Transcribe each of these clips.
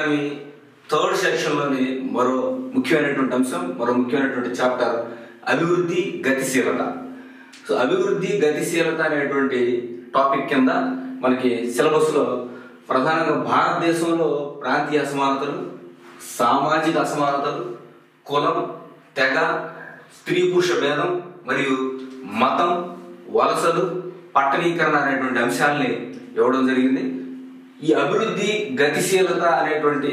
economy third సెక్షన్లోని మరో ముఖ్యమైనటువంటి అంశం మరో ముఖ్యమైనటువంటి చాప్టర్ అభివృద్ధి గతిశీలత సో అభివృద్ధి గతిశీలత అనేటువంటి టాపిక్ కింద మనకి సిలబస్లో ప్రధానంగా భారతదేశంలో ప్రాంతీయ అసమానతలు సామాజిక అసమానతలు కులం తెగ స్త్రీ పురుష భేదం మరియు మతం వలసలు పట్టణీకరణ అనేటువంటి అంశాలని ఇవ్వడం జరిగింది ఈ అభివృద్ధి గతిశీలత అనేటువంటి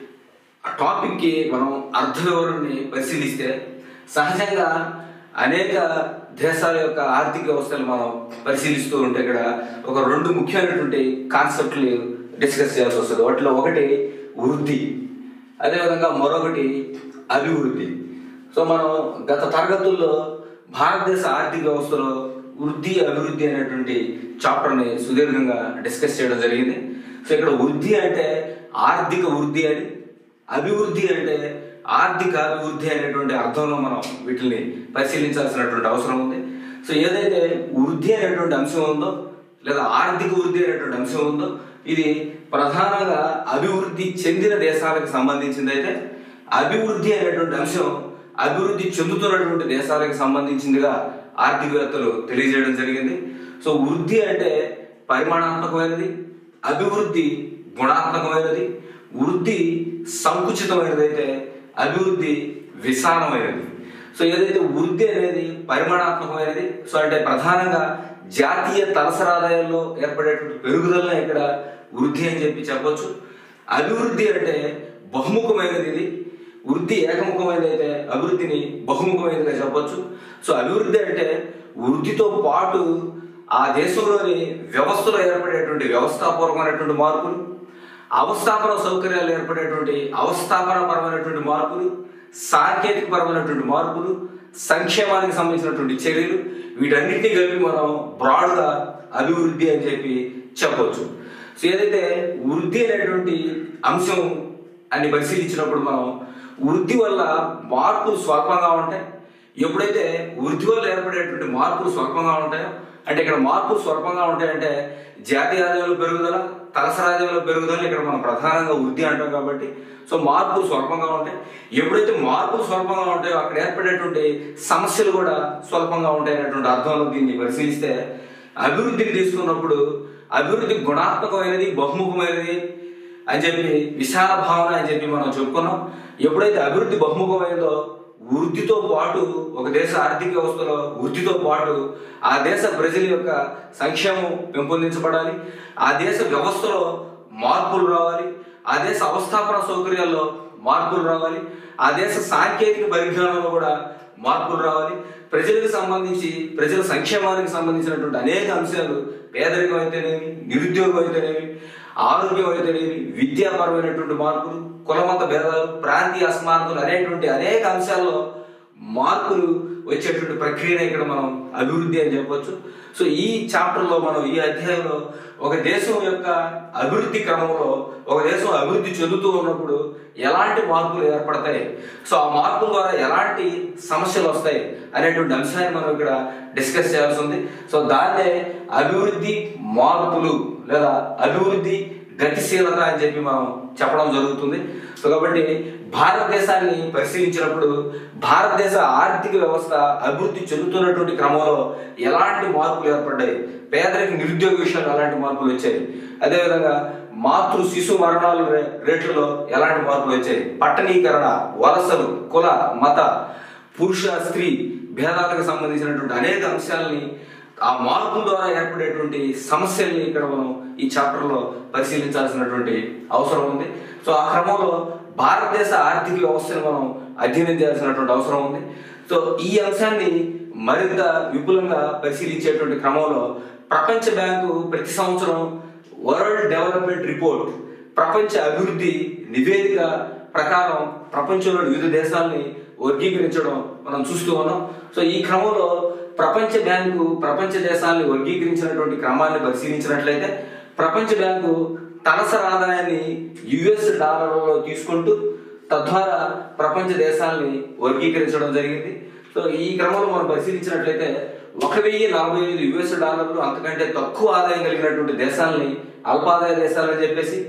ఆ టాపిక్కి మనం అర్థ వివరణని పరిశీలిస్తే సహజంగా అనేక దేశాల యొక్క ఆర్థిక వ్యవస్థలు మనం పరిశీలిస్తూ ఉంటే ఇక్కడ ఒక రెండు ముఖ్యమైనటువంటి కాన్సెప్ట్లు డిస్కస్ చేయాల్సి వస్తుంది వాటిలో ఒకటి వృద్ధి అదేవిధంగా మరొకటి అభివృద్ధి సో మనం గత తరగతుల్లో భారతదేశ ఆర్థిక వ్యవస్థలో వృద్ధి అభివృద్ధి అనేటువంటి చాప్టర్ని సుదీర్ఘంగా డిస్కస్ చేయడం జరిగింది సో ఇక్కడ వృద్ధి అంటే ఆర్థిక వృద్ధి అని అభివృద్ధి అంటే ఆర్థిక అభివృద్ధి అనేటువంటి అర్థంలో మనం వీటిని పరిశీలించాల్సినటువంటి అవసరం ఉంది సో ఏదైతే వృద్ధి అనేటువంటి అంశం ఉందో లేదా ఆర్థిక వృద్ధి అనేటువంటి అంశం ఉందో ఇది ప్రధానంగా అభివృద్ధి చెందిన దేశాలకు సంబంధించింది అయితే అభివృద్ధి అనేటువంటి అంశం అభివృద్ధి చెందుతున్నటువంటి దేశాలకు సంబంధించిందిగా ఆర్థికవేత్తలు తెలియజేయడం జరిగింది సో వృద్ధి అంటే పరిమాణాత్మకమైనది అభివృద్ధి గుణాత్మకమైనది వృద్ధి సంకుచితమైనది అయితే అభివృద్ధి విశాలమైనది సో ఏదైతే వృద్ధి అనేది పరిమాణాత్మకమైనది సో అంటే ప్రధానంగా జాతీయ తలసరి ఆదాయాల్లో ఏర్పడేటువంటి పెరుగుదలను ఇక్కడ వృద్ధి అని చెప్పి చెప్పొచ్చు అభివృద్ధి అంటే బహుముఖమైనది ఇది వృద్ధి ఏకముఖమైనది అయితే అభివృద్ధిని బహుముఖమైనదిగా చెప్పొచ్చు సో అభివృద్ధి అంటే వృద్ధితో పాటు ఆ దేశంలోని వ్యవస్థలో ఏర్పడేటువంటి వ్యవస్థాపూర్వమైనటువంటి మార్పులు అవస్థాపన సౌకర్యాలు ఏర్పడేటువంటి అవస్థాపన పరమైనటువంటి మార్పులు సాంకేతిక పరమైనటువంటి మార్పులు సంక్షేమానికి సంబంధించినటువంటి చర్యలు వీటన్నిటిని కలిపి మనం బ్రాడ్గా అభివృద్ధి అని చెప్పి చెప్పవచ్చు సో ఏదైతే వృద్ధి అనేటువంటి అంశం అని పరిశీలించినప్పుడు మనం వృద్ధి వల్ల మార్పులు స్వల్పంగా ఉంటాయి ఎప్పుడైతే వృద్ధి వల్ల ఏర్పడేటువంటి మార్పులు స్వల్పంగా ఉంటాయో అంటే ఇక్కడ మార్పులు స్వల్పంగా ఉంటాయంటే జాతీయ ఆదాయంలో పెరుగుదల తలసరి ఆదాయంలో పెరుగుదల ఇక్కడ మనం ప్రధానంగా వృద్ధి అంటాం కాబట్టి సో మార్పులు స్వల్పంగా ఉంటాయి ఎప్పుడైతే మార్పులు స్వల్పంగా ఉంటాయో అక్కడ ఏర్పడేటువంటి సమస్యలు కూడా స్వల్పంగా ఉంటాయి అనేటువంటి అర్థంలో దీన్ని పరిశీలిస్తే అభివృద్ధిని తీసుకున్నప్పుడు అభివృద్ధి గుణాత్మకమైనది బహుముఖమైనది అని చెప్పి విశాల భావన అని చెప్పి మనం చెప్పుకున్నాం ఎప్పుడైతే అభివృద్ధి బహుముఖమైందో వృద్ధితో పాటు ఒక దేశ ఆర్థిక వ్యవస్థలో వృద్ధితో పాటు ఆ దేశ ప్రజల యొక్క సంక్షేమం పెంపొందించబడాలి ఆ దేశ వ్యవస్థలో మార్పులు రావాలి ఆ దేశ అవస్థాపన సౌకర్యాల్లో మార్పులు రావాలి ఆ దేశ సాంకేతిక పరిజ్ఞానంలో కూడా మార్పులు రావాలి ప్రజలకు సంబంధించి ప్రజల సంక్షేమానికి సంబంధించినటువంటి అనేక అంశాలు పేదరికం అయితేనేమి నిరుద్యోగం అయితేనేమి ఆరోగ్యం అయితేనేమి విద్యాపరమైనటువంటి మార్పులు కులమత భేదాలు ప్రాంతీయ అసమానతలు అనేటువంటి అనేక అంశాల్లో మార్పులు వచ్చేటువంటి ప్రక్రియనే ఇక్కడ మనం అభివృద్ధి అని చెప్పొచ్చు సో ఈ చాప్టర్లో మనం ఈ అధ్యాయంలో ఒక దేశం యొక్క అభివృద్ధి క్రమంలో ఒక దేశం అభివృద్ధి చెందుతూ ఉన్నప్పుడు ఎలాంటి మార్పులు ఏర్పడతాయి సో ఆ మార్పుల ద్వారా ఎలాంటి సమస్యలు వస్తాయి అనేటువంటి అంశాన్ని మనం ఇక్కడ డిస్కస్ చేయాల్సి ఉంది సో దాన్నే అభివృద్ధి మార్పులు లేదా అభివృద్ధి గతిశీలత అని చెప్పి మనం చెప్పడం జరుగుతుంది సో కాబట్టి భారతదేశాన్ని పరిశీలించినప్పుడు భారతదేశ ఆర్థిక వ్యవస్థ అభివృద్ధి చెందుతున్నటువంటి క్రమంలో ఎలాంటి మార్పులు ఏర్పడ్డాయి పేదరిక నిరుద్యోగ విషయంలో ఎలాంటి మార్పులు వచ్చాయి అదేవిధంగా మాతృ శిశు మరణాల రే- రేట్లలో ఎలాంటి మార్పులు వచ్చాయి పట్టణీకరణ వలసలు కుల మత పురుష స్త్రీ భేదాలకు సంబంధించినటువంటి అనేక అంశాలని ఆ మార్పుల ద్వారా ఏర్పడేటువంటి సమస్యల్ని ఇక్కడ మనం ఈ చాప్టర్లో పరిశీలించాల్సినటువంటి అవసరం ఉంది సో ఆ క్రమంలో భారతదేశ ఆర్థిక వ్యవస్థను మనం అధ్యయనం చేయాల్సినటువంటి అవసరం ఉంది సో ఈ అంశాన్ని మరింత విపులంగా పరిశీలించేటువంటి క్రమంలో ప్రపంచ బ్యాంకు ప్రతి సంవత్సరం వరల్డ్ డెవలప్మెంట్ రిపోర్ట్ ప్రపంచ అభివృద్ధి నివేదిక ప్రకారం ప్రపంచంలో వివిధ దేశాలని వర్గీకరించడం మనం చూస్తూ ఉన్నాం సో ఈ క్రమంలో ప్రపంచ బ్యాంకు ప్రపంచ దేశాలని వర్గీకరించినటువంటి క్రమాన్ని పరిశీలించినట్లయితే ప్రపంచ బ్యాంకు తలసరి ఆదాయాన్ని యుఎస్ డాలర్లలో తీసుకుంటూ తద్వారా ప్రపంచ దేశాలని వర్గీకరించడం జరిగింది సో ఈ క్రమంలో మనం పరిశీలించినట్లయితే ఒక వెయ్యి నలభై ఐదు యుఎస్ డాలర్లు అంతకంటే తక్కువ ఆదాయం కలిగినటువంటి దేశాలని అల్పాదాయ దేశాలని చెప్పేసి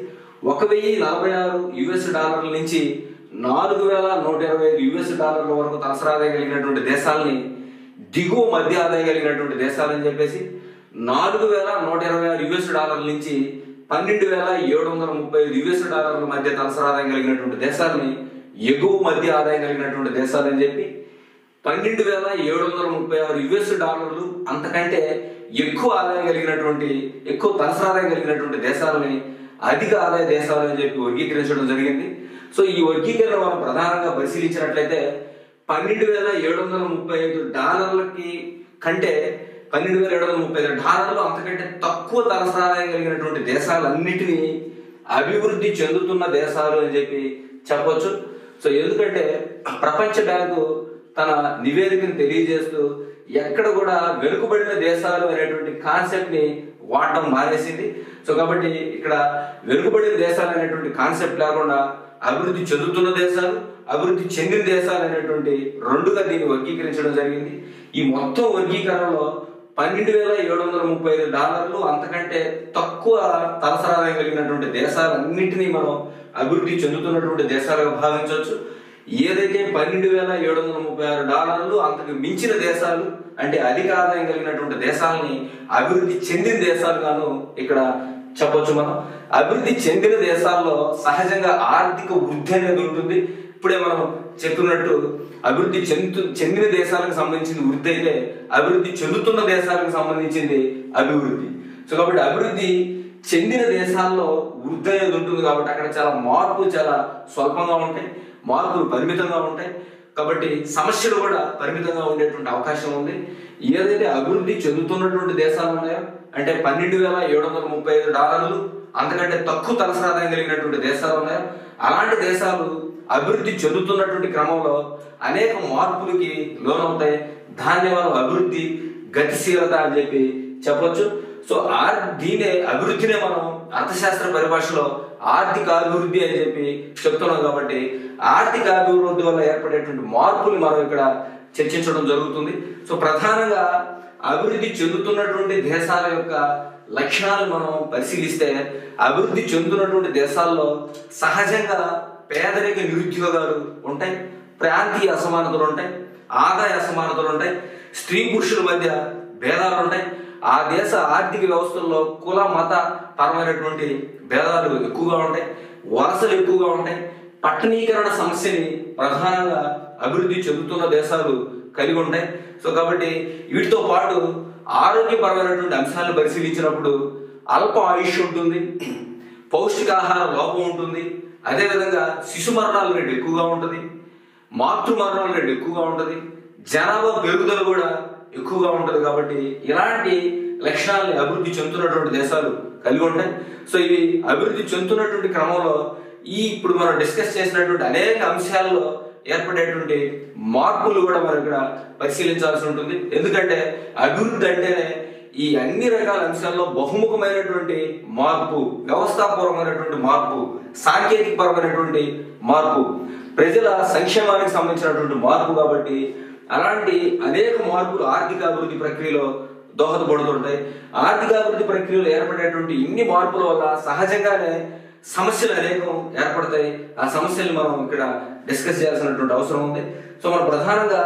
ఒక వెయ్యి నలభై ఆరు యుఎస్ డాలర్ల నుంచి నాలుగు వేల నూట ఇరవై ఐదు యుఎస్ డాలర్ల వరకు తలసరి ఆదాయం కలిగినటువంటి దేశాలని దిగువ మధ్య ఆదాయం కలిగినటువంటి దేశాలని చెప్పేసి నాలుగు వేల నూట ఇరవై ఆరు యుఎస్ డాలర్ల నుంచి పన్నెండు వేల ఏడు వందల ముప్పై ఐదు యుఎస్ డాలర్ల మధ్య తలసరి ఆదాయం కలిగినటువంటి దేశాలని ఎగువ మధ్య ఆదాయం కలిగినటువంటి దేశాలని చెప్పి పన్నెండు వేల ఏడు వందల ముప్పై ఆరు యుఎస్ డాలర్లు అంతకంటే ఎక్కువ ఆదాయం కలిగినటువంటి ఎక్కువ తలసరి ఆదాయం కలిగినటువంటి దేశాలని అధిక ఆదాయ దేశాలు అని చెప్పి వర్గీకరించడం జరిగింది సో ఈ వర్గీకరణ మనం ప్రధానంగా పరిశీలించినట్లయితే పన్నెండు వేల ఏడు వందల ముప్పై ఐదు డాలర్లకి కంటే పన్నెండు వేల ఏడు వందల ముప్పై ఐదు డాలర్లు అంతకంటే తక్కువ తలసరి ఆదాయం కలిగినటువంటి దేశాలన్నిటినీ అభివృద్ధి చెందుతున్న దేశాలు అని చెప్పి చెప్పొచ్చు సో ఎందుకంటే ప్రపంచ బ్యాంకు తన నివేదికను తెలియజేస్తూ ఎక్కడ కూడా వెనుకబడిన దేశాలు అనేటువంటి కాన్సెప్ట్ ని వాడడం మానేసింది సో కాబట్టి ఇక్కడ వెనుకబడిన దేశాలు అనేటువంటి కాన్సెప్ట్ లేకుండా అభివృద్ధి చెందుతున్న దేశాలు అభివృద్ధి చెందిన దేశాలు అనేటువంటి రెండుగా దీన్ని వర్గీకరించడం జరిగింది ఈ మొత్తం వర్గీకరణలో పన్నెండు వేల ఏడు వందల ముప్పై ఐదు డాలర్లు అంతకంటే తక్కువ తలసరి ఆదాయం కలిగినటువంటి దేశాలన్నింటినీ మనం అభివృద్ధి చెందుతున్నటువంటి దేశాలుగా భావించవచ్చు ఏదైతే పన్నెండు వేల ఏడు వందల ముప్పై ఆరు డాలర్లు అంతకు మించిన దేశాలు అంటే అధిక ఆదాయం కలిగినటువంటి దేశాలని అభివృద్ధి చెందిన దేశాలుగాను ఇక్కడ చెప్పొచ్చు మనం అభివృద్ధి చెందిన దేశాల్లో సహజంగా ఆర్థిక వృద్ధి అనేది ఉంటుంది ఇప్పుడే మనం చెప్పినట్టు అభివృద్ధి చెందు చెందిన దేశాలకు సంబంధించిన వృద్ధి అయితే అభివృద్ధి చెందుతున్న దేశాలకు సంబంధించింది అభివృద్ధి సో కాబట్టి అభివృద్ధి చెందిన దేశాల్లో వృద్ధి అనేది ఉంటుంది కాబట్టి అక్కడ చాలా మార్పు చాలా స్వల్పంగా ఉంటాయి మార్పులు పరిమితంగా ఉంటాయి కాబట్టి సమస్యలు కూడా పరిమితంగా ఉండేటువంటి అవకాశం ఉంది ఏదైతే అభివృద్ధి చెందుతున్నటువంటి దేశాలు ఉన్నాయో అంటే పన్నెండు వేల ఏడు వందల ముప్పై ఐదు డాలర్లు అంతకంటే తక్కువ తలసరి ఆదాయం కలిగినటువంటి దేశాలు ఉన్నాయో అలాంటి దేశాలు అభివృద్ధి చెందుతున్నటువంటి క్రమంలో అనేక మార్పులకి లోనవుతాయి దాన్ని మనం అభివృద్ధి గతిశీలత అని చెప్పి చెప్పొచ్చు సో ఆర్ దీనే అభివృద్ధినే మనం అర్థశాస్త్ర పరిభాషలో ఆర్థిక అభివృద్ధి అని చెప్పి చెప్తున్నాం కాబట్టి ఆర్థిక అభివృద్ధి వల్ల ఏర్పడేటువంటి మార్పులు మనం ఇక్కడ చర్చించడం జరుగుతుంది సో ప్రధానంగా అభివృద్ధి చెందుతున్నటువంటి దేశాల యొక్క లక్షణాలు మనం పరిశీలిస్తే అభివృద్ధి చెందుతున్నటువంటి దేశాల్లో సహజంగా పేదరిక నిరుద్యోగాలు ఉంటాయి ప్రాంతీయ అసమానతలు ఉంటాయి ఆదాయ అసమానతలు ఉంటాయి స్త్రీ పురుషుల మధ్య భేదాలు ఉంటాయి ఆ దేశ ఆర్థిక వ్యవస్థల్లో కుల మత పరమైనటువంటి భేదాలు ఎక్కువగా ఉంటాయి వలసలు ఎక్కువగా ఉంటాయి పట్టణీకరణ సమస్యని ప్రధానంగా అభివృద్ధి చెందుతున్న దేశాలు కలిగి ఉంటాయి సో కాబట్టి వీటితో పాటు ఆరోగ్యపరమైనటువంటి అంశాలను పరిశీలించినప్పుడు అల్ప ఆయుష్ ఉంటుంది పౌష్టికాహార లోపం ఉంటుంది అదేవిధంగా శిశు మరణాల రేటు ఎక్కువగా ఉంటుంది మాతృ మరణాల రేటు ఎక్కువగా ఉంటుంది జనాభా పెరుగుదల కూడా ఎక్కువగా ఉంటుంది కాబట్టి ఇలాంటి లక్షణాలని అభివృద్ధి చెందుతున్నటువంటి దేశాలు కలిగి ఉంటాయి సో ఇవి అభివృద్ధి చెందుతున్నటువంటి క్రమంలో ఈ ఇప్పుడు మనం డిస్కస్ చేసినటువంటి అనేక అంశాల్లో ఏర్పడేటువంటి మార్పులు కూడా మనం ఇక్కడ పరిశీలించాల్సి ఉంటుంది ఎందుకంటే అభివృద్ధి అంటేనే ఈ అన్ని రకాల అంశాల్లో బహుముఖమైనటువంటి మార్పు వ్యవస్థాపరమైనటువంటి మార్పు సాంకేతికపరమైనటువంటి మార్పు ప్రజల సంక్షేమానికి సంబంధించినటువంటి మార్పు కాబట్టి అలాంటి అనేక మార్పులు ఆర్థిక అభివృద్ధి ప్రక్రియలో దోహదపడుతుంటాయి ఆర్థిక అభివృద్ధి ప్రక్రియలో ఏర్పడేటువంటి ఇన్ని మార్పుల వల్ల సహజంగానే సమస్యలు అనేకం ఏర్పడతాయి ఆ సమస్యల్ని మనం ఇక్కడ డిస్కస్ చేయాల్సినటువంటి అవసరం ఉంది సో మనం ప్రధానంగా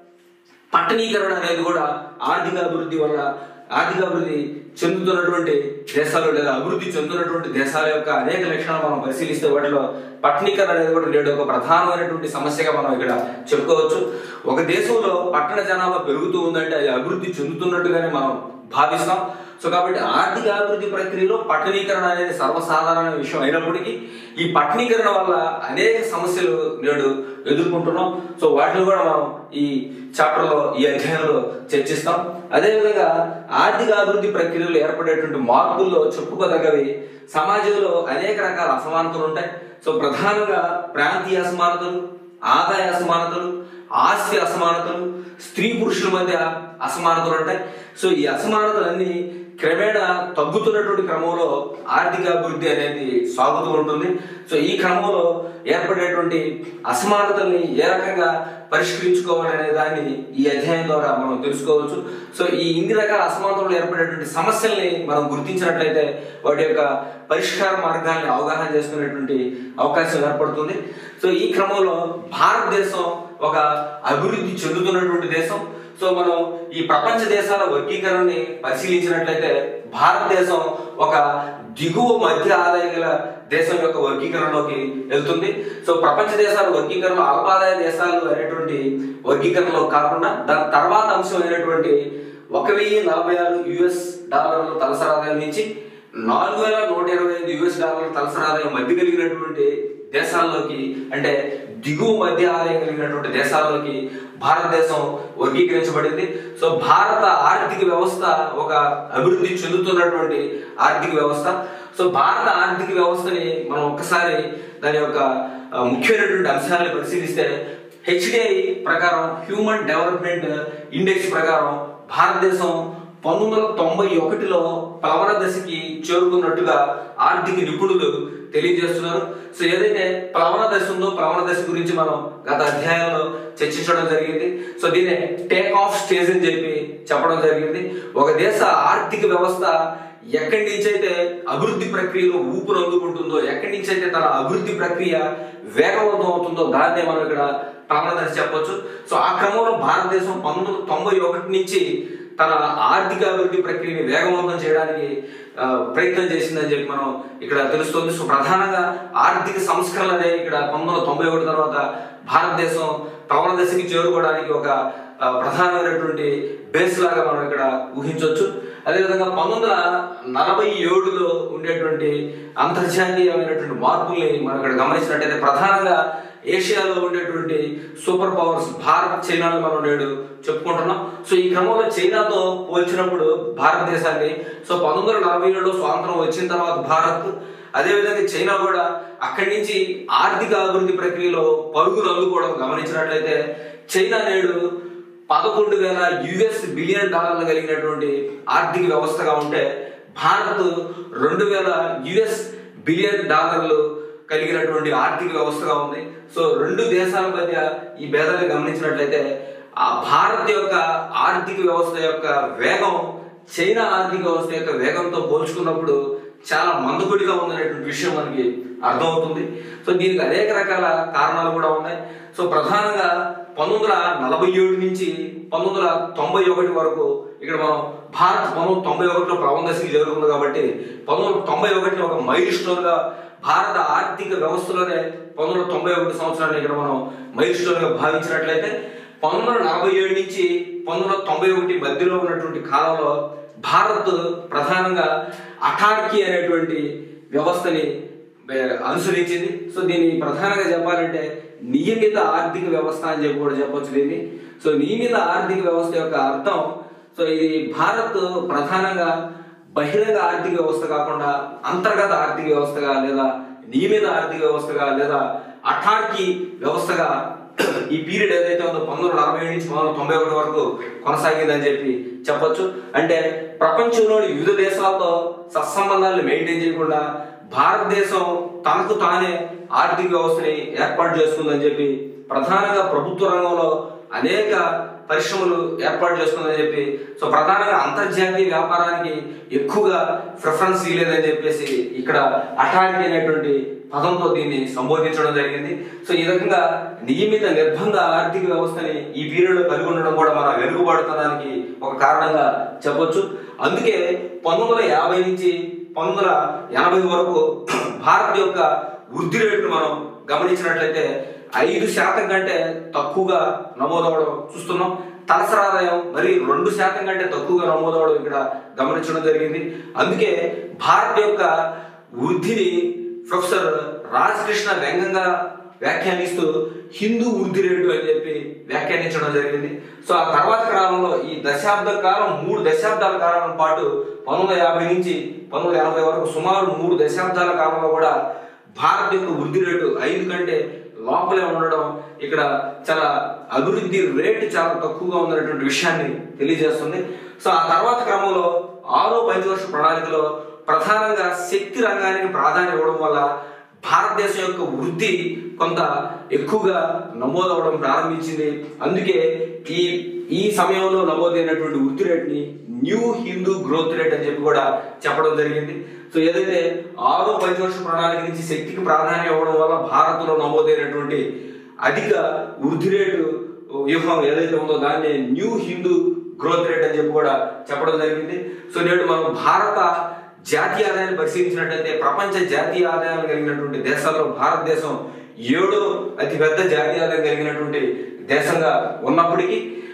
పట్టణీకరణ అనేది కూడా ఆర్థిక అభివృద్ధి వల్ల ఆర్థిక అభివృద్ధి చెందుతున్నటువంటి దేశాలు లేదా అభివృద్ధి చెందుతున్నటువంటి దేశాల యొక్క అనేక లక్షణాలు మనం పరిశీలిస్తే వాటిలో పట్టణీకరణ అనేది కూడా నేడు ఒక ప్రధానమైనటువంటి సమస్యగా మనం ఇక్కడ చెప్పుకోవచ్చు ఒక దేశంలో పట్టణ జనాభా పెరుగుతూ ఉందంటే అది అభివృద్ధి చెందుతున్నట్టుగానే మనం భావిస్తాం సో కాబట్టి ఆర్థిక అభివృద్ధి ప్రక్రియలో పట్టణీకరణ అనేది సర్వసాధారణ విషయం అయినప్పటికీ ఈ పట్టణీకరణ వల్ల అనేక సమస్యలు నేడు ఎదుర్కొంటున్నాం సో వాటిని కూడా మనం ఈ చాప్టర్ లో ఈ అధ్యాయంలో చర్చిస్తాం అదేవిధంగా ఆర్థిక అభివృద్ధి ప్రక్రియలో ఏర్పడేటువంటి మార్పుల్లో చెప్పుకోదగ్గవి సమాజంలో అనేక రకాల అసమానతలు ఉంటాయి సో ప్రధానంగా ప్రాంతీయ అసమానతలు ఆదాయ అసమానతలు ఆస్తి అసమానతలు స్త్రీ పురుషుల మధ్య అసమానతలు ఉంటాయి సో ఈ అసమానతలన్నీ క్రమేణా తగ్గుతున్నటువంటి క్రమంలో ఆర్థిక అభివృద్ధి అనేది సాగుతూ ఉంటుంది సో ఈ క్రమంలో ఏర్పడేటువంటి అసమానతల్ని ఏ రకంగా పరిష్కరించుకోవాలనే దాన్ని ఈ అధ్యాయం ద్వారా మనం తెలుసుకోవచ్చు సో ఈ ఇన్ని రకాల అసమానతలు ఏర్పడేటువంటి సమస్యల్ని మనం గుర్తించినట్లయితే వాటి యొక్క పరిష్కార మార్గాల్ని అవగాహన చేసుకునేటువంటి అవకాశం ఏర్పడుతుంది సో ఈ క్రమంలో భారతదేశం ఒక అభివృద్ధి చెందుతున్నటువంటి దేశం సో మనం ఈ ప్రపంచ దేశాల వర్గీకరణని పరిశీలించినట్లయితే భారతదేశం ఒక దిగువ మధ్య ఆదాయ గల దేశం యొక్క వర్గీకరణలోకి వెళ్తుంది సో ప్రపంచ దేశాల వర్గీకరణ అల్పాదాయ దేశాలు అనేటువంటి వర్గీకరణలో కాకుండా దాని తర్వాత అంశం అయినటువంటి ఒక వెయ్యి నలభై ఆరు యుఎస్ డాలర్ల తలసరి ఆదాయం నుంచి నాలుగు వేల నూట ఇరవై ఐదు యుఎస్ డాలర్ల తలసరి ఆదాయం మధ్య కలిగినటువంటి దేశాల్లోకి అంటే దిగువ మధ్య ఆదాయం కలిగినటువంటి దేశాల్లోకి భారతదేశం వర్గీకరించబడింది సో భారత ఆర్థిక వ్యవస్థ ఒక అభివృద్ధి చెందుతున్నటువంటి ఆర్థిక వ్యవస్థ సో భారత ఆర్థిక వ్యవస్థని మనం ఒక్కసారి దాని యొక్క ఆ, ముఖ్యమైనటువంటి అంశాలను పరిశీలిస్తే హెచ్డిఐ ప్రకారం హ్యూమన్ డెవలప్మెంట్ ఇండెక్స్ ప్రకారం భారతదేశం పంతొమ్మిది వందల తొంభై ఒకటిలో ప్లవన దశకి చేరుకున్నట్టుగా ఆర్థిక నిపుణులు తెలియజేస్తున్నారు సో ఏదైతే ప్లవన దశ ఉందో ప్లవన దశ గురించి మనం గత అధ్యాయంలో చర్చించడం జరిగింది సో దీన్ని టేక్ ఆఫ్ స్టేజ్ అని చెప్పి చెప్పడం జరిగింది ఒక దేశ ఆర్థిక వ్యవస్థ ఎక్కడి నుంచి అయితే అభివృద్ధి ప్రక్రియలో ఊపును అందుకుంటుందో ఎక్కడి నుంచి అయితే తన అభివృద్ధి ప్రక్రియ వేగవంతం అవుతుందో దాన్నే మనం ఇక్కడ ప్లవన దశ చెప్పొచ్చు సో ఆ క్రమంలో భారతదేశం పంతొమ్మిది వందల తొంభై ఒకటి నుంచి తన ఆర్థిక అభివృద్ధి ప్రక్రియని వేగవంతం చేయడానికి ఆ, ప్రయత్నం చేసిందని చెప్పి మనం ఇక్కడ తెలుస్తుంది సో ప్రధానంగా ఆర్థిక సంస్కరణ అనేది ఇక్కడ పంతొమ్మిది వందల తొంభై ఒకటి తర్వాత భారతదేశం ప్రవణ దశకి చేరుకోవడానికి ఒక ఆ, ప్రధానమైనటువంటి బేస్ లాగా మనం ఇక్కడ ఊహించవచ్చు అదేవిధంగా పంతొమ్మిది వందల నలభై ఏడులో ఉండేటువంటి అంతర్జాతీయమైనటువంటి మార్పుల్ని మనం ఇక్కడ గమనించినట్టయితే ప్రధానంగా ఏషియాలో ఉండేటువంటి సూపర్ పవర్స్ భారత్ చైనాను మనం నేడు చెప్పుకుంటున్నాం సో ఈ క్రమంలో చైనాతో పోల్చినప్పుడు భారతదేశాన్ని సో పంతొమ్మిది వందల నలభై ఏడులో స్వాతంత్రం వచ్చిన తర్వాత భారత్ అదేవిధంగా చైనా కూడా అక్కడి నుంచి ఆర్థిక అభివృద్ధి ప్రక్రియలో పరుగులు అందుకోవడం గమనించినట్లయితే చైనా నేడు పదకొండు వేల యుఎస్ బిలియన్ డాలర్లు కలిగినటువంటి ఆర్థిక వ్యవస్థగా ఉంటే భారత్ రెండు వేల యుఎస్ బిలియన్ డాలర్లు కలిగినటువంటి ఆర్థిక వ్యవస్థగా ఉంది సో రెండు దేశాల మధ్య ఈ భేదాన్ని గమనించినట్లయితే ఆ భారత్ యొక్క ఆర్థిక వ్యవస్థ యొక్క వేగం చైనా ఆర్థిక వ్యవస్థ యొక్క వేగంతో పోల్చుకున్నప్పుడు చాలా మందకొడిగా ఉందనేటువంటి విషయం మనకి అర్థమవుతుంది సో దీనికి అనేక రకాల కారణాలు కూడా ఉన్నాయి సో ప్రధానంగా పంతొమ్మిది వందల నలభై ఏడు నుంచి పంతొమ్మిది వందల తొంభై ఒకటి వరకు ఇక్కడ మనం భారత్ పంతొమ్మిది వందల తొంభై ఒకటిలో ప్రబంధశీలి జరుగుతుంది కాబట్టి పంతొమ్మిది వందల తొంభై ఒకటిని ఒక మైల్ స్టోన్ గా భారత ఆర్థిక వ్యవస్థలోనే పంతొమ్మిది వందల తొంభై ఒకటి సంవత్సరాన్ని ఇక్కడ మనం మైల్ స్టోన్ గా భావించినట్లయితే పంతొమ్మిది వందల నలభై ఏడు నుంచి పంతొమ్మిది వందల తొంభై ఒకటి మధ్యలో ఉన్నటువంటి కాలంలో భారత్ ప్రధానంగా అటార్కీ అనేటువంటి వ్యవస్థని ఏ, అనుసరించింది సో దీన్ని ప్రధానంగా చెప్పాలంటే నియమిత ఆర్థిక వ్యవస్థ అని చెప్పి కూడా చెప్పొచ్చు దీన్ని సో నియమిత ఆర్థిక వ్యవస్థ యొక్క అర్థం సో ఇది భారత్ ప్రధానంగా బహిరంగ ఆర్థిక వ్యవస్థ కాకుండా అంతర్గత ఆర్థిక వ్యవస్థగా లేదా నియమిత ఆర్థిక వ్యవస్థగా లేదా అఠార్కీ వ్యవస్థగా ఈ పీరియడ్ ఏదైతే ఉందో పంతొమ్మిది వందల నలభై ఏడు నుంచి పంతొమ్మిది వందల తొంభై ఒకటి వరకు కొనసాగిందని చెప్పి చెప్పొచ్చు అంటే ప్రపంచంలోని వివిధ దేశాలతో సత్సంబంధాలను మెయింటైన్ చేయకుండా భారతదేశం తనకు తానే ఆర్థిక వ్యవస్థని ఏర్పాటు చేసుకుందని చెప్పి ప్రధానంగా ప్రభుత్వ రంగంలో అనేక పరిశ్రమలు ఏర్పాటు చేస్తుందని చెప్పి సో ప్రధానంగా అంతర్జాతీయ వ్యాపారానికి ఎక్కువగా ప్రిఫరెన్స్ ఇవ్వలేదని చెప్పేసి ఇక్కడ అటారిటీ అనేటువంటి పదంతో దీన్ని సంబోధించడం జరిగింది సో ఈ రకంగా నియమిత నిర్బంధ ఆర్థిక వ్యవస్థని ఈ పీరియడ్ లో కలిగి ఉండడం కూడా మన వెనుకబడుతడానికి ఒక కారణంగా చెప్పొచ్చు అందుకే పంతొమ్మిది వందల యాభై నుంచి పంతొమ్మిది వందల ఎనభై వరకు భారత్ యొక్క వృద్ధి రేటును మనం గమనించినట్లయితే ఐదు శాతం కంటే తక్కువగా నమోదవడం చూస్తున్నాం తలసరి ఆదాయం మరి రెండు శాతం కంటే తక్కువగా నమోదవడం ఇక్కడ గమనించడం జరిగింది అందుకే భారత్ యొక్క వృద్ధిని ప్రొఫెసర్ రాజకృష్ణ వ్యంగ్యంగా వ్యాఖ్యానిస్తూ హిందూ వృద్ధి రేటు అని చెప్పి వ్యాఖ్యానించడం జరిగింది సో ఆ తర్వాత కాలంలో ఈ దశాబ్ద కాలం మూడు దశాబ్దాల కాలం పాటు పంతొమ్మిది వందల యాభై నుంచి పంతొమ్మిది వందల ఎనభై వరకు సుమారు మూడు దశాబ్దాల కాలంలో కూడా భారత్ యొక్క వృద్ధి రేటు ఐదు కంటే లోపలే ఉండడం ఇక్కడ చాలా అభివృద్ధి రేటు చాలా తక్కువగా ఉందనేటువంటి విషయాన్ని తెలియజేస్తుంది సో ఆ తర్వాత క్రమంలో ఆరో పంచవర్ష ప్రణాళికలో ప్రధానంగా శక్తి రంగానికి ప్రాధాన్యం ఇవ్వడం వల్ల భారతదేశం యొక్క వృద్ధి కొంత ఎక్కువగా నమోదవడం ప్రారంభించింది అందుకే ఈ ఈ సమయంలో నమోదైనటువంటి వృద్ధి రేట్ని న్యూ హిందూ గ్రోత్ రేట్ అని చెప్పి కూడా చెప్పడం జరిగింది సో ఏదైతే ఆరో పంచవర్ష ప్రణాళిక నుంచి శక్తికి ప్రాధాన్యం ఇవ్వడం వల్ల భారత్లో నమోదైనటువంటి అధిక వృద్ధి రేటు వ్యూహం ఏదైతే ఉందో దాన్ని న్యూ హిందూ గ్రోత్ రేట్ అని చెప్పి కూడా చెప్పడం జరిగింది సో నేడు మనం భారత జాతీయ ఆదాయాన్ని పరిశీలించినట్లయితే ప్రపంచ జాతీయ ఆదాయాలు కలిగినటువంటి దేశాల్లో భారతదేశం ఏడో అతిపెద్ద జాతీయ ఆదాయం కలిగినటువంటి దేశంగా ఉన్నప్పటికీ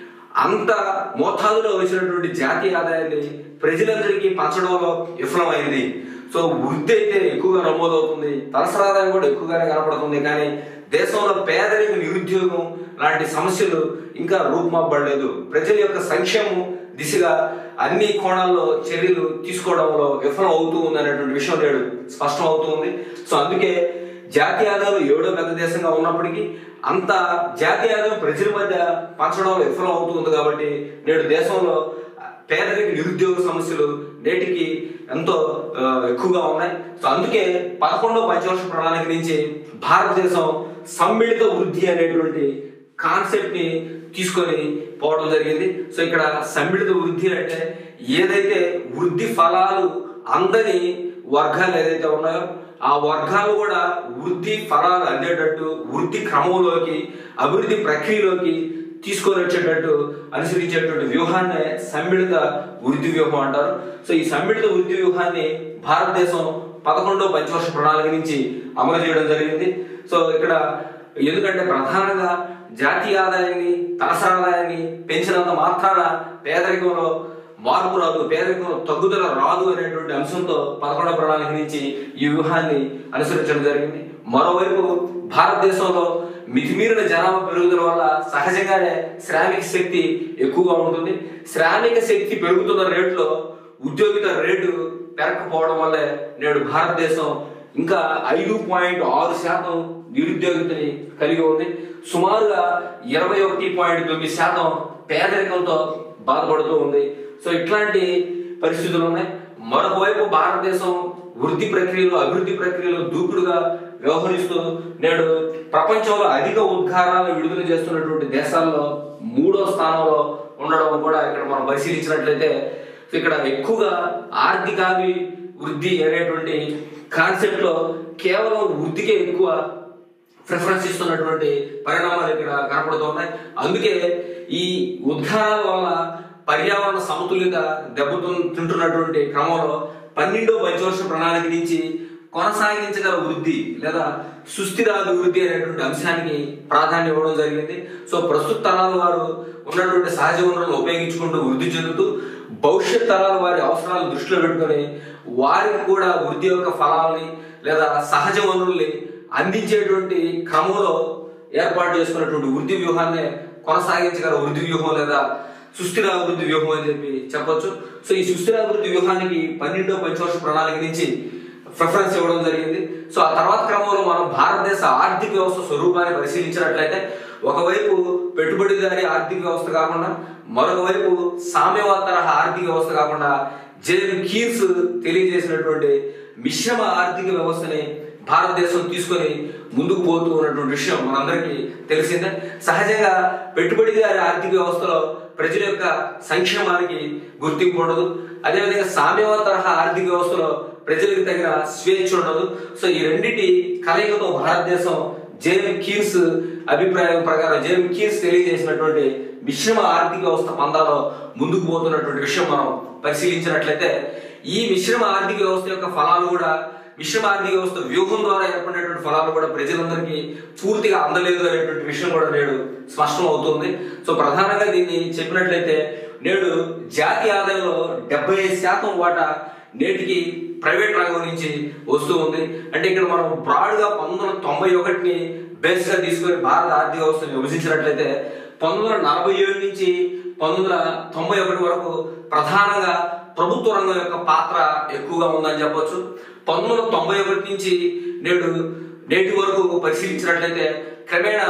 అంత మోతాదులో వచ్చినటువంటి జాతీయ ఆదాయాన్ని ప్రజలందరికీ పంచడంలో విఫలమైంది సో వృద్ధి అయితే ఎక్కువగా నమోదవుతుంది తలసరి ఆదాయం కూడా ఎక్కువగానే కనపడుతుంది కానీ దేశంలో పేదరిక నిరుద్యోగం లాంటి సమస్యలు ఇంకా రూపుమాపబడలేదు ప్రజల యొక్క సంక్షేమం దిశగా అన్ని కోణాల్లో చర్యలు తీసుకోవడంలో విఫలం అవుతూ ఉంది అనేటువంటి విషయం నేడు స్పష్టం అవుతూ ఉంది సో అందుకే జాతీయ ఆదాయం ఏడో పెద్ద దేశంగా ఉన్నప్పటికీ అంత జాతీయ ఆదాయం ప్రజల మధ్య పంచడంలో విఫలం అవుతుంది కాబట్టి నేడు దేశంలో పేదరిక నిరుద్యోగ సమస్యలు నేటికి ఎంతో ఆ, ఎక్కువగా ఉన్నాయి సో అందుకే పదకొండో పంచవర్ష ప్రణాళిక నుంచి భారతదేశం సమ్మిళిత వృద్ధి అనేటువంటి కాన్సెప్ట్ ని తీసుకొని పోవడం జరిగింది సో ఇక్కడ సమ్మిళిత వృద్ధి అంటే ఏదైతే వృద్ధి ఫలాలు అందని వర్గాలు ఏదైతే ఉన్నాయో ఆ వర్గాలు కూడా వృద్ధి ఫలాలు అందేటట్టు వృద్ధి క్రమంలోకి అభివృద్ధి ప్రక్రియలోకి తీసుకొని వచ్చేటట్టు అనుసరించేటువంటి వ్యూహాన్ని సమ్మిళిత వృద్ధి వ్యూహం అంటారు సో ఈ సమ్మిళిత వృద్ధి వ్యూహాన్ని భారతదేశం పదకొండో పంచవర్ష ప్రణాళిక నుంచి అమలు చేయడం జరిగింది సో ఇక్కడ ఎందుకంటే ప్రధానంగా జాతీయ ఆదాయాన్ని తలసరి ఆదాయాన్ని పెంచినంత మాత్రాన పేదరికంలో మార్పు రాదు పేదరికంలో తగ్గుదల రాదు అనేటువంటి అంశంతో పదకొండవ ప్రణాళిక నుంచి ఈ వ్యూహాన్ని అనుసరించడం జరిగింది మరోవైపు భారతదేశంలో మితిమీరిన జనాభా పెరుగుదల వల్ల సహజంగానే శ్రామిక శక్తి ఎక్కువగా ఉంటుంది శ్రామిక శక్తి పెరుగుతున్న రేట్లో ఉద్యోగిత రేటు పెరగకపోవడం వల్లే నేడు భారతదేశం ఇంకా ఐదు పాయింట్ ఆరు శాతం నిరుద్యోగితని కలిగి ఉంది సుమారుగా ఇరవై ఒకటి పాయింట్ తొమ్మిది శాతం పేదరికంతో బాధపడుతూ ఉంది సో ఇట్లాంటి పరిస్థితులు ఉన్నాయి మరొక వైపు భారతదేశం వృద్ధి ప్రక్రియలో అభివృద్ధి ప్రక్రియలో దూకుడుగా వ్యవహరిస్తూ నేడు ప్రపంచంలో అధిక ఉద్గారాలను విడుదల చేస్తున్నటువంటి దేశాల్లో మూడో స్థానంలో ఉండడం కూడా ఇక్కడ మనం పరిశీలించినట్లయితే ఇక్కడ ఎక్కువగా ఆర్థికాభి వృద్ధి అనేటువంటి కాన్సెప్ట్ లో కేవలం వృద్ధికే ఎక్కువ ప్రిఫరెన్స్ ఇస్తున్నటువంటి పరిణామాలు ఇక్కడ కనపడుతున్నాయి అందుకే ఈ ఉద్గారాల వల్ల పర్యావరణ సమతుల్యత దెబ్బతింటున్నటువంటి క్రమంలో పన్నెండో పంచవర్ష ప్రణాళిక నుంచి కొనసాగించగల వృద్ధి లేదా సుస్థిర అభివృద్ధి అనేటువంటి అంశానికి ప్రాధాన్యం ఇవ్వడం జరిగింది సో ప్రస్తుత తరాల వారు ఉన్నటువంటి సహజ వనరులను ఉపయోగించుకుంటూ వృద్ధి చెందుతూ భవిష్యత్ తరాల వారి అవసరాలను దృష్టిలో పెట్టుకొని వారికి కూడా వృద్ధి యొక్క ఫలాల్ని లేదా సహజ వనరుల్ని అందించేటువంటి క్రమంలో ఏర్పాటు చేసుకున్నటువంటి వృద్ధి వ్యూహాన్ని కొనసాగించగల వృద్ధి వ్యూహం లేదా సుస్థిర అభివృద్ధి వ్యూహం అని చెప్పి చెప్పొచ్చు సో ఈ సుస్థిర అభివృద్ధి వ్యూహానికి పన్నెండో పంచవర్ష ప్రణాళిక నుంచి ప్రిఫరెన్స్ ఇవ్వడం జరిగింది సో ఆ తర్వాత క్రమంలో మనం భారతదేశ ఆర్థిక వ్యవస్థ స్వరూపాన్ని పరిశీలించినట్లయితే ఒకవైపు పెట్టుబడిదారి ఆర్థిక వ్యవస్థ కాకుండా మరొక వైపు సామ్యవాద తరహా ఆర్థిక వ్యవస్థ కాకుండా జేమ్ కీన్స్ తెలియజేసినటువంటి మిశ్రమ ఆర్థిక వ్యవస్థని భారతదేశం తీసుకొని ముందుకు పోతూ ఉన్నటువంటి విషయం మనందరికీ తెలిసిందే సహజంగా పెట్టుబడిదారి ఆర్థిక వ్యవస్థలో ప్రజల యొక్క సంక్షేమానికి గుర్తింపు ఉండదు అదేవిధంగా సామ్యవాద తరహా ఆర్థిక వ్యవస్థలో ప్రజలకు తగిన స్వేచ్ఛ ఉండదు సో ఈ రెండింటి కలయికతో భారతదేశం జేమ్ కీన్స్ అభిప్రాయం ప్రకారం జేమ్ కీన్స్ తెలియజేసినటువంటి మిశ్రమ ఆర్థిక వ్యవస్థ పందాలో ముందుకు పోతున్నటువంటి విషయం మనం పరిశీలించినట్లయితే ఈ మిశ్రమ ఆర్థిక వ్యవస్థ యొక్క ఫలాలు కూడా మిశ్రమ ఆర్థిక వ్యవస్థ వ్యూహం ద్వారా ఏర్పడినటువంటి ఫలాలు కూడా ప్రజలందరికీ పూర్తిగా అందలేదు అనేటువంటి విషయం కూడా నేడు స్పష్టం అవుతుంది సో ప్రధానంగా దీన్ని చెప్పినట్లయితే నేడు జాతీయ ఆదాయంలో డెబ్బై ఐదు శాతం వాటా నేటికి ప్రైవేట్ రంగం నుంచి వస్తూ ఉంది అంటే ఇక్కడ మనం బ్రాడ్ గా పంతొమ్మిది వందల తొంభై ఒకటిని బేస్ గా తీసుకొని భారత ఆర్థిక వ్యవస్థను విభజించినట్లయితే పంతొమ్మిది వందల నలభై ఏడు నుంచి పంతొమ్మిది వందల తొంభై ఒకటి వరకు ప్రధానంగా ప్రభుత్వ రంగం యొక్క పాత్ర ఎక్కువగా ఉందని చెప్పొచ్చు పంతొమ్మిది వందల తొంభై ఒకటి నుంచి నేడు నేటి వరకు పరిశీలించినట్లయితే క్రమేణా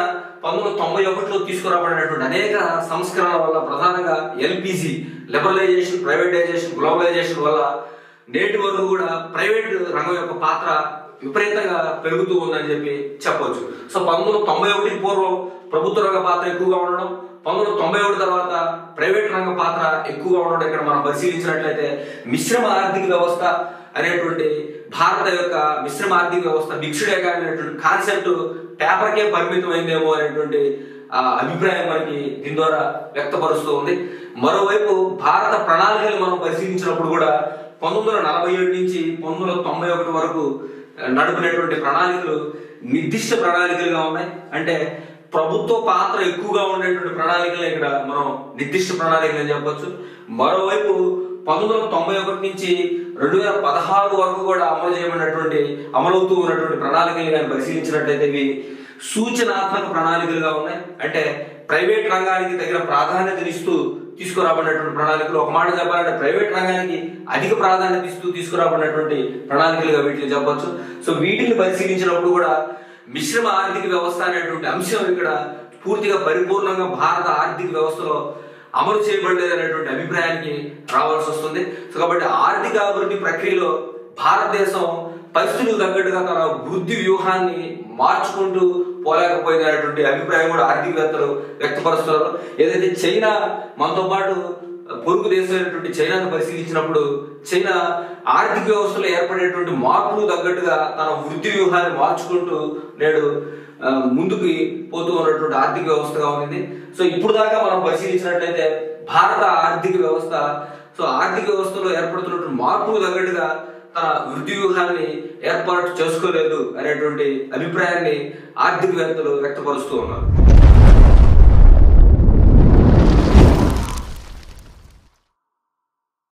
పంతొమ్మిది వందల తొంభై ఒకటిలో తీసుకురాబడినటువంటి అనేక సంస్కరణల వల్ల ప్రధానంగా ఎల్పిజి లిబరలైజేషన్ ప్రైవేటైజేషన్ గ్లోబలైజేషన్ వల్ల నేటి వరకు కూడా ప్రైవేట్ రంగం యొక్క పాత్ర విపరీతంగా పెరుగుతూ ఉందని చెప్పి చెప్పొచ్చు సో పంతొమ్మిది వందల తొంభై ఒకటి పూర్వం ప్రభుత్వ రంగ పాత్ర ఎక్కువగా ఉండడం పంతొమ్మిది వందల తొంభై ఒకటి తర్వాత ప్రైవేట్ రంగ పాత్ర ఎక్కువగా ఉండడం ఇక్కడ మనం పరిశీలించినట్లయితే మిశ్రమ ఆర్థిక వ్యవస్థ అనేటువంటి భారత యొక్క మిశ్రమ ఆర్థిక వ్యవస్థ మిక్స్డ్ అనేటువంటి కాన్సెప్ట్ పేపర్కే పరిమితం అయిందేమో అనేటువంటి ఆ, అభిప్రాయం మనకి దీని ద్వారా వ్యక్తపరుస్తూ ఉంది మరోవైపు భారత ప్రణాళికలు మనం పరిశీలించినప్పుడు కూడా పంతొమ్మిది వందల నలభై ఏడు నుంచి పంతొమ్మిది వందల తొంభై ఒకటి వరకు నడుపునేటువంటి ప్రణాళికలు నిర్దిష్ట ప్రణాళికలుగా ఉన్నాయి అంటే ప్రభుత్వ పాత్ర ఎక్కువగా ఉండేటువంటి ప్రణాళికలు ఇక్కడ మనం నిర్దిష్ట ప్రణాళికలు అని చెప్పొచ్చు మరోవైపు పంతొమ్మిది వందల తొంభై ఒకటి నుంచి రెండు వేల పదహారు వరకు కూడా అమలు చేయబడినటువంటి అమలవుతూ ఉన్నటువంటి ప్రణాళికలు కానీ పరిశీలించినట్లయితే ఇవి సూచనాత్మక ప్రణాళికలుగా ఉన్నాయి అంటే ప్రైవేట్ రంగానికి తగిన ప్రాధాన్యతనిస్తూ తీసుకురాబడినటువంటి ప్రణాళికలు ఒక మాట చెప్పాలంటే ప్రైవేట్ రంగానికి అధిక ప్రాధాన్యత ఇస్తూ తీసుకురాబడినటువంటి ప్రణాళికలుగా వీటిని చెప్పొచ్చు సో వీటిని పరిశీలించినప్పుడు కూడా మిశ్రమ ఆర్థిక వ్యవస్థ అనేటువంటి అంశం ఇక్కడ పూర్తిగా పరిపూర్ణంగా భారత ఆర్థిక వ్యవస్థలో అమలు చేయబడలేదు అనేటువంటి అభిప్రాయానికి రావాల్సి వస్తుంది సో కాబట్టి ఆర్థిక అభివృద్ధి ప్రక్రియలో భారతదేశం పరిస్థితులకు తగ్గట్టుగా తన వృద్ధి వ్యూహాన్ని మార్చుకుంటూ పోలేకపోయింది అనేటువంటి అభిప్రాయం కూడా ఆర్థికవేత్తలు వ్యక్తపరుస్తున్నారు ఏదైతే చైనా మనతో పాటు పొరుగు దేశమైనటువంటి చైనాను పరిశీలించినప్పుడు చైనా ఆర్థిక వ్యవస్థలో ఏర్పడేటువంటి మార్పులు తగ్గట్టుగా తన వృద్ధి వ్యూహాన్ని మార్చుకుంటూ నేడు ఆ, ముందుకు పోతూ ఉన్నటువంటి ఆర్థిక వ్యవస్థగా ఉంది సో ఇప్పుడు దాకా మనం పరిశీలించినట్లయితే భారత ఆర్థిక వ్యవస్థ సో ఆర్థిక వ్యవస్థలో ఏర్పడుతున్నటువంటి మార్పులు తగ్గట్టుగా తన వృద్ధి వ్యూహాన్ని ఏర్పాటు చేసుకోలేదు అనేటువంటి అభిప్రాయాన్ని ఆర్థికవేత్తలు వ్యక్తపరుస్తూ ఉన్నారు